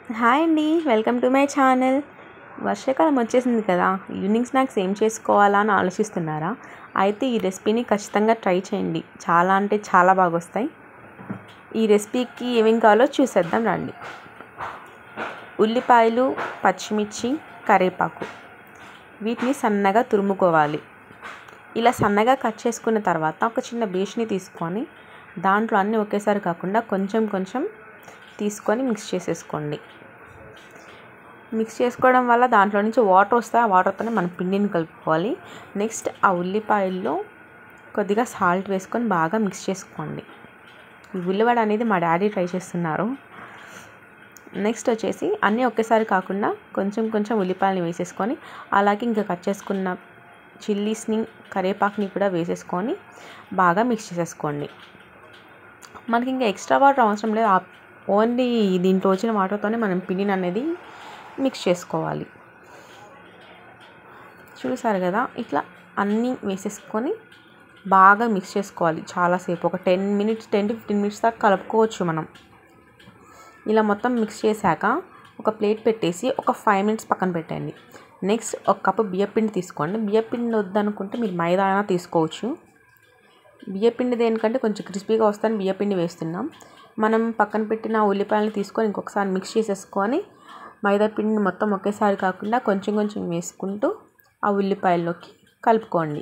hi అండి welcome to my channel వర్షాకాలం వచ్చేసింది కదా ఈవినింగ్ స్నాక్స్ ఏం చేసుకోవాలా అని ఆలోచిస్తున్నారా అయితే ఈ రెసిపీని ఖచ్చితంగా ట్రై చేయండి చాలా అంటే చాలా బాగా వస్తాయి ఈ రెసిపీకి ఏమేం కావాలో చూసేద్దాం రండి ఉల్లిపాయలు పచ్చిమిర్చి కరివేపాకు వీటిని సన్నగా తురుముకోవాలి ఇలా సన్నగా కట్ చేసుకున్న తర్వాత ఒక చిన్న బేష్ని తీసుకొని దాంట్లో అన్నీ ఒకేసారి కాకుండా కొంచెం కొంచెం తీసుకొని మిక్స్ చేసేసుకోండి మిక్స్ చేసుకోవడం వల్ల దాంట్లో నుంచి వాటర్ వస్తాయి ఆ వాటర్తోనే మనం పిండిని కలుపుకోవాలి నెక్స్ట్ ఆ ఉల్లిపాయల్లో కొద్దిగా సాల్ట్ వేసుకొని బాగా మిక్స్ చేసుకోండి ఈ ఉల్లివడ అనేది మా డాడీ ట్రై చేస్తున్నారు నెక్స్ట్ వచ్చేసి అన్నీ ఒకేసారి కాకుండా కొంచెం కొంచెం ఉల్లిపాయలని వేసేసుకొని అలాగే ఇంకా కట్ చేసుకున్న చిల్లీస్ని కరివేపాకుని కూడా వేసేసుకొని బాగా మిక్స్ చేసేసుకోండి మనకి ఇంకా ఎక్స్ట్రా వాటర్ అవసరం లేదు ఓన్లీ దీంట్లో వచ్చిన వాటర్తోనే మనం పిండిని అనేది మిక్స్ చేసుకోవాలి చూసారు కదా ఇట్లా అన్నీ వేసేసుకొని బాగా మిక్స్ చేసుకోవాలి చాలాసేపు ఒక ten minutes ten to fifteen minutes దాకా కలుపుకోవచ్చు మనం ఇలా మొత్తం మిక్స్ చేశాక ఒక ప్లేట్ పెట్టేసి ఒక ఫైవ్ మినిట్స్ పక్కన పెట్టండి నెక్స్ట్ ఒక కప్పు బియ్యపిండి తీసుకోండి బియ్యపిండి వద్దనుకుంటే మీరు మైదా అయినా తీసుకోవచ్చు బియ్యపిండి దేనికంటే కొంచెం క్రిస్పీగా వస్తాను బియ్యపిండి వేస్తున్నాం మనం పక్కన పెట్టిన ఉల్లిపాయలు తీసుకొని ఇంకొకసారి మిక్స్ చేసేసుకొని మైదా పిండిని మొత్తం ఒకేసారి కాకుండా కొంచెం కొంచెం వేసుకుంటూ ఆ ఉల్లిపాయల్లోకి కలుపుకోండి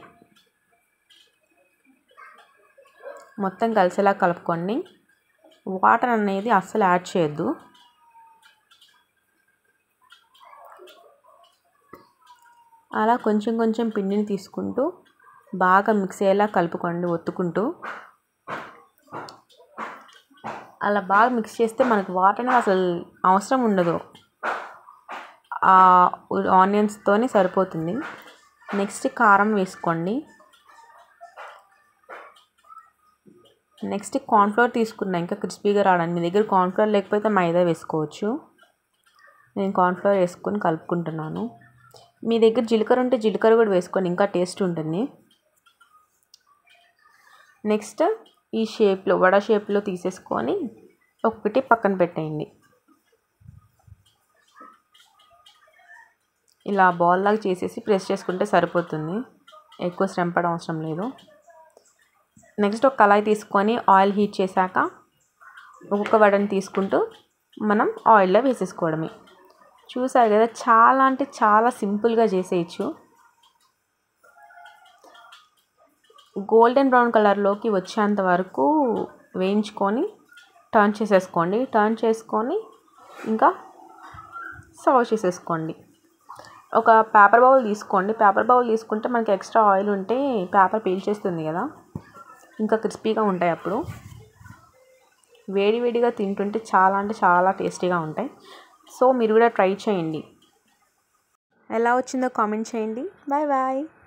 మొత్తం కలిసేలా కలుపుకోండి వాటర్ అనేది అస్సలు యాడ్ చేయొద్దు అలా కొంచెం కొంచెం పిండిని తీసుకుంటూ బాగా మిక్స్ అయ్యేలా కలుపుకోండి ఒత్తుకుంటూ అలా బాగా మిక్స్ చేస్తే మనకు వాటర్ అనేది అసలు అవసరం ఉండదు ఆనియన్స్తోనే సరిపోతుంది నెక్స్ట్ కారం వేసుకోండి నెక్స్ట్ కార్న్ఫ్లోర్ తీసుకున్నా ఇంకా క్రిస్పీగా రావడానికి మీ దగ్గర కార్న్ఫ్లోర్ లేకపోతే మైదా వేసుకోవచ్చు నేను కార్న్ఫ్లోర్ వేసుకొని కలుపుకుంటున్నాను మీ దగ్గర జీలకర్ర ఉంటే జీలకర్ర కూడా వేసుకొని ఇంకా టేస్ట్ ఉంటుంది నెక్స్ట్ ఈ షేప్లో వడ షేప్లో తీసేసుకొని ఒకటి పక్కన పెట్టేయండి ఇలా బాల్ లాగా చేసేసి ప్రెస్ చేసుకుంటే సరిపోతుంది ఎక్కువ శ్రమ పడ అవసరం లేదు నెక్స్ట్ ఒక కళాయి తీసుకొని ఆయిల్ హీట్ చేశాక ఒక్కొక్క వడని తీసుకుంటూ మనం ఆయిల్లో వేసేసుకోవడమే చూసారు కదా చాలా అంటే చాలా సింపుల్గా చేసేయచ్చు గోల్డెన్ బ్రౌన్ కలర్లోకి వచ్చేంత వరకు వేయించుకొని టర్న్ చేసేసుకోండి టర్న్ చేసుకొని ఇంకా సర్వ్ చేసేసుకోండి ఒక పేపర్ బౌల్ తీసుకోండి పేపర్ బౌల్ తీసుకుంటే మనకి ఎక్స్ట్రా ఆయిల్ ఉంటే పేపర్ పీల్చేస్తుంది కదా ఇంకా క్రిస్పీగా ఉంటాయి అప్పుడు వేడి వేడిగా తింటుంటే చాలా అంటే చాలా టేస్టీగా ఉంటాయి సో మీరు కూడా ట్రై చేయండి ఎలా వచ్చిందో కామెంట్ చేయండి బాయ్ బాయ్